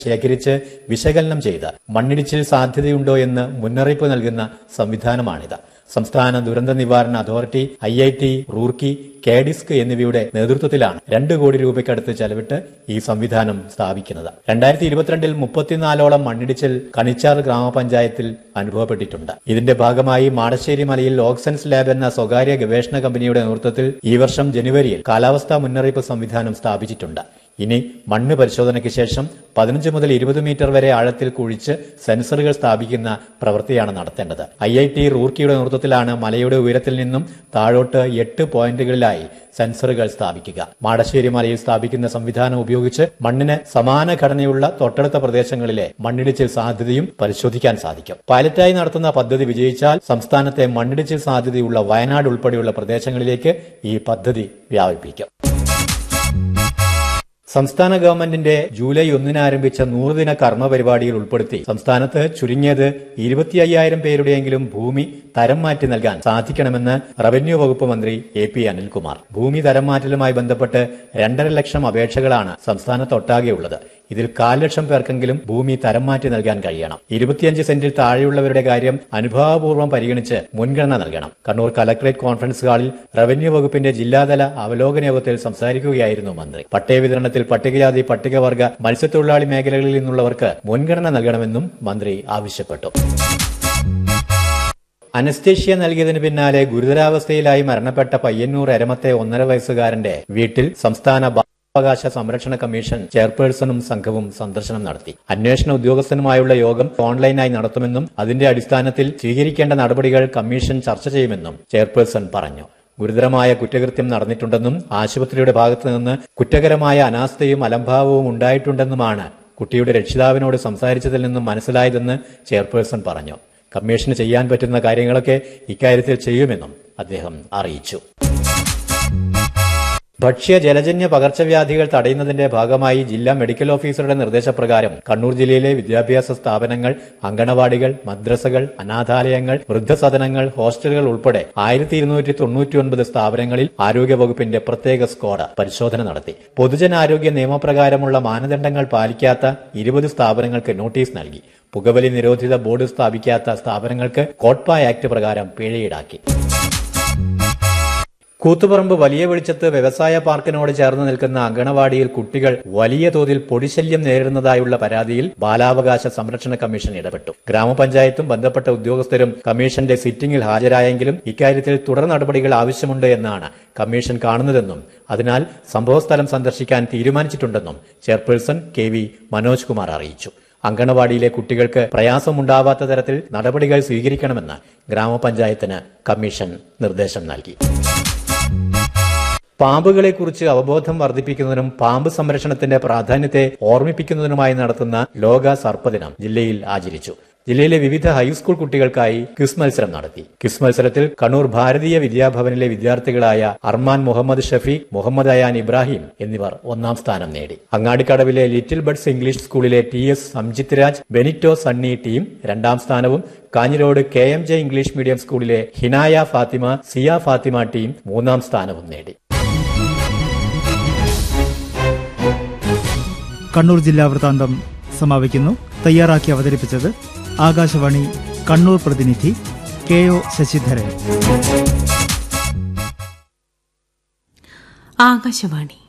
ശേഖരിച്ച് വിശകലനം ചെയ്ത് മണ്ണിടിച്ചിൽ സാധ്യതയുണ്ടോ എന്ന് മുന്നറിയിപ്പ് നൽകുന്ന സംവിധാനമാണിത് സംസ്ഥാന ദുരന്ത നിവാരണ authority I I T Roorkee KDISC എന്നിവയുടെ നേതൃത്വത്തിലാണ് രണ്ട് കോടി രൂപയ്ക്കടുത്ത് ചെലവിട്ട് ഈ സംവിധാനം സ്ഥാപിക്കുന്നത് രണ്ടായിരത്തി ഇരുപത്തിരണ്ടിൽ മുപ്പത്തിനാലോളം മണ്ണിടിച്ചിൽ കണിച്ചാർ ഗ്രാമപഞ്ചായത്തിൽ അനുഭവപ്പെട്ടിട്ടുണ്ട് ഇതിന്റെ ഭാഗമായി മാടശ്ശേരി മലയിൽ ഓക്സൻസ് ലാബ് എന്ന സ്വകാര്യ ഗവേഷണ കമ്പനിയുടെ നേതൃത്വത്തിൽ ഈ വർഷം ജനുവരിയിൽ കാലാവസ്ഥാ മുന്നറിയിപ്പ് സംവിധാനം സ്ഥാപിച്ചിട്ടുണ്ട് ഇനി മണ്ണ് പരിശോധനയ്ക്ക് ശേഷം പതിനഞ്ച് മുതൽ ഇരുപത് മീറ്റർ വരെ ആഴത്തിൽ കുഴിച്ച് സെൻസറുകൾ സ്ഥാപിക്കുന്ന പ്രവൃത്തിയാണ് നടത്തേണ്ടത് ഐ ഐ ടി റൂർക്കിയുടെ നേതൃത്വത്തിലാണ് മലയുടെ ഉയരത്തിൽ നിന്നും താഴോട്ട് എട്ട് പോയിന്റുകളിലായി സെൻസറുകൾ സ്ഥാപിക്കുക മാടശ്ശേരി മലയിൽ സ്ഥാപിക്കുന്ന സംവിധാനം ഉപയോഗിച്ച് മണ്ണിന് സമാന ഘടനയുള്ള തൊട്ടടുത്ത പ്രദേശങ്ങളിലെ മണ്ണിടിച്ചിൽ സാധ്യതയും പരിശോധിക്കാൻ സാധിക്കും പൈലറ്റായി നടത്തുന്ന പദ്ധതി വിജയിച്ചാൽ സംസ്ഥാനത്തെ മണ്ണിടിച്ചിൽ സാധ്യതയുള്ള വയനാട് ഉൾപ്പെടെയുള്ള പ്രദേശങ്ങളിലേക്ക് ഈ പദ്ധതി വ്യാപിപ്പിക്കും സംസ്ഥാന ഗവൺമെന്റിന്റെ ജൂലൈ ഒന്നിന് ആരംഭിച്ച നൂറുദിന കർമ്മ പരിപാടിയിൽ ഉൾപ്പെടുത്തി സംസ്ഥാനത്ത് ചുരുങ്ങിയത് ഇരുപത്തി അയ്യായിരം പേരുടെയെങ്കിലും ഭൂമി തരം മാറ്റി നൽകാൻ സാധിക്കണമെന്ന് റവന്യൂ വകുപ്പ് മന്ത്രി എ പി അനിൽകുമാർ ഭൂമി തരം മാറ്റലുമായി ബന്ധപ്പെട്ട് രണ്ടര ലക്ഷം അപേക്ഷകളാണ് സംസ്ഥാനത്തൊട്ടാകെയുള്ളത് ഇതിൽ കാൽ ലക്ഷം പേർക്കെങ്കിലും ഭൂമി തരം മാറ്റി നൽകാൻ കഴിയണം ഇരുപത്തിയഞ്ച് സെന്റിൽ താഴെയുള്ളവരുടെ കാര്യം അനുഭാവപൂർവ്വം പരിഗണിച്ച് മുൻഗണന നൽകണം കണ്ണൂർ കലക്ടറേറ്റ് കോൺഫറൻസ് ഹാളിൽ റവന്യൂ വകുപ്പിന്റെ ജില്ലാതല അവലോകന യോഗത്തിൽ സംസാരിക്കുകയായിരുന്നു മന്ത്രി പട്ടയ വിതരണത്തിൽ പട്ടികജാതി പട്ടികവർഗ മത്സ്യത്തൊഴിലാളി മേഖലകളിൽ നിന്നുള്ളവർക്ക് മുൻഗണന നൽകണമെന്നും മന്ത്രി ആവശ്യപ്പെട്ടു അനസ്തേഷ്യ നൽകിയതിന് പിന്നാലെ ഗുരുതരാവസ്ഥയിലായി മരണപ്പെട്ട പയ്യന്നൂർ എരമത്തെ ഒന്നര വയസ്സുകാരന്റെ വീട്ടിൽ സംസ്ഥാന ബാലാവകാശ സംരക്ഷണ കമ്മീഷൻ ചെയർപേഴ്സണും സംഘവും സന്ദർശനം നടത്തി അന്വേഷണ ഉദ്യോഗസ്ഥനുമായുള്ള യോഗം ഓൺലൈനായി നടത്തുമെന്നും അതിന്റെ അടിസ്ഥാനത്തിൽ സ്വീകരിക്കേണ്ട നടപടികൾ കമ്മീഷൻ ചർച്ച ചെയ്യുമെന്നും ചെയർപേഴ്സൺ പറഞ്ഞു ഗുരുതരമായ കുറ്റകൃത്യം നടന്നിട്ടുണ്ടെന്നും ആശുപത്രിയുടെ ഭാഗത്തു നിന്ന് കുറ്റകരമായ അനാസ്ഥയും അലംഭാവവും ഉണ്ടായിട്ടുണ്ടെന്നുമാണ് കുട്ടിയുടെ രക്ഷിതാവിനോട് സംസാരിച്ചതിൽ നിന്നും മനസ്സിലായതെന്ന് ചെയർപേഴ്സൺ പറഞ്ഞു കമ്മീഷന് ചെയ്യാൻ പറ്റുന്ന കാര്യങ്ങളൊക്കെ ഇക്കാര്യത്തിൽ ചെയ്യുമെന്നും അദ്ദേഹം അറിയിച്ചു ഭക്ഷ്യ ജലജന്യ പകർച്ചവ്യാധികൾ തടയുന്നതിന്റെ ഭാഗമായി ജില്ലാ മെഡിക്കൽ ഓഫീസറുടെ നിർദ്ദേശപ്രകാരം കണ്ണൂർ ജില്ലയിലെ വിദ്യാഭ്യാസ സ്ഥാപനങ്ങൾ അങ്കണവാടികൾ മദ്രസകൾ അനാഥാലയങ്ങൾ വൃദ്ധസദനങ്ങൾ ഹോസ്റ്റലുകൾ ഉൾപ്പെടെ ആയിരത്തി ഇരുന്നൂറ്റി തൊണ്ണൂറ്റിയൊൻപത് സ്ഥാപനങ്ങളിൽ ആരോഗ്യവകുപ്പിന്റെ പ്രത്യേക സ്ക്വാഡ് പരിശോധന നടത്തി പൊതുജനാരോഗ്യ നിയമപ്രകാരമുള്ള മാനദണ്ഡങ്ങൾ പാലിക്കാത്ത ഇരുപത് സ്ഥാപനങ്ങൾക്ക് നോട്ടീസ് നൽകി പുകവലി നിരോധിത ബോർഡ് സ്ഥാപിക്കാത്ത സ്ഥാപനങ്ങൾക്ക് കോട്ട്പ ആക്ട് പ്രകാരം പിഴ ഈടാക്കി കൂത്തുപറമ്പ് വലിയ വെളിച്ചത്ത് വ്യവസായ പാർക്കിനോട് ചേർന്ന് നിൽക്കുന്ന അങ്കണവാടിയിൽ കുട്ടികൾ വലിയ തോതിൽ പൊടിശല്യം നേരിടുന്നതായുള്ള പരാതിയിൽ ബാലാവകാശ സംരക്ഷണ കമ്മീഷൻ ഇടപെട്ടു ഗ്രാമപഞ്ചായത്തും ബന്ധപ്പെട്ട ഉദ്യോഗസ്ഥരും കമ്മീഷന്റെ സിറ്റിംഗിൽ ഹാജരായെങ്കിലും ഇക്കാര്യത്തിൽ തുടർ നടപടികൾ ആവശ്യമുണ്ട് എന്നാണ് കമ്മീഷൻ കാണുന്നതെന്നും അതിനാൽ സംഭവസ്ഥലം സന്ദർശിക്കാൻ തീരുമാനിച്ചിട്ടുണ്ടെന്നും chairperson K V Manoj Kumar അറിയിച്ചു അങ്കണവാടിയിലെ കുട്ടികൾക്ക് പ്രയാസമുണ്ടാവാത്ത തരത്തിൽ നടപടികൾ സ്വീകരിക്കണമെന്ന് ഗ്രാമപഞ്ചായത്തിന് കമ്മീഷൻ നിർദ്ദേശം നൽകി പാമ്പുകളെക്കുറിച്ച് അവബോധം വർദ്ധിപ്പിക്കുന്നതിനും പാമ്പ് സംരക്ഷണത്തിന്റെ പ്രാധാന്യത്തെ ഓർമ്മിപ്പിക്കുന്നതിനുമായി നടത്തുന്ന ലോക സർപ്പദിനം ജില്ലയിൽ ആചരിച്ചു ജില്ലയിലെ വിവിധ ഹൈസ്കൂൾ കുട്ടികൾക്കായി ക്വിസ് മത്സരം നടത്തി ക്വിസ് മത്സരത്തിൽ കണ്ണൂർ ഭാരതീയ വിദ്യാഭവനിലെ വിദ്യാർത്ഥികളായ അർമാൻ മുഹമ്മദ് ഷഫി മുഹമ്മദ് അയാൻ ഇബ്രാഹിം എന്നിവർ ഒന്നാം സ്ഥാനം നേടി അങ്ങാടിക്കടവിലെ ലിറ്റിൽ ബഡ്സ് ഇംഗ്ലീഷ് സ്കൂളിലെ T S Samjith Raj Benito Sunny team രണ്ടാം സ്ഥാനവും Kanhirode K M J English medium സ്കൂളിലെ ഹിനായ ഫാത്തിമ സിയ ഫാത്തിമ ടീം മൂന്നാം സ്ഥാനവും നേടി കണ്ണൂർ ജില്ലാ വൃത്താന്തം സമാപിക്കുന്നു തയ്യാറാക്കി അവതരിപ്പിച്ചത് ആകാശവാണി കണ്ണൂർ പ്രതിനിധി കെ ഒ ശശിധരൻ ആകാശവാണി